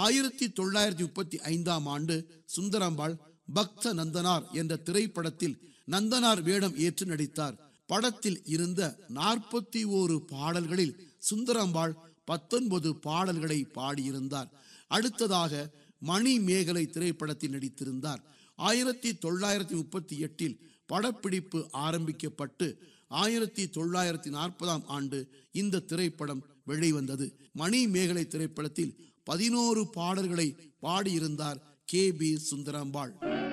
ஆயிரத்தி தொள்ளாயிரத்தி முப்பத்தி ஐந்தாம் ஆண்டு சுந்தரம்பாள் பக்த நந்தனார் என்ற திரைப்படத்தில் நந்தனார் வேடம் ஏற்று நடித்தார் படத்தில் இருந்த நாற்பத்தி ஓரு பாடல்களில் சுந்தரம்பாள் பத்தொன்பது பாடல்களை பாடியிருந்தார் அடுத்ததாக மணி மேகலை திரைப்படத்தில் நடித்திருந்தார் ஆயிரத்தி தொள்ளாயிரத்தி முப்பத்தி எட்டில் படப்பிடிப்பு ஆரம்பிக்கப்பட்டு ஆயிரத்தி தொள்ளாயிரத்தி நாற்பதாம் ஆண்டு இந்த திரைப்படம் வெளிவந்தது மணி மேகலை திரைப்படத்தில் பதினோரு பாடல்களை பாடியிருந்தார் கே பி சுந்தரம்பாள்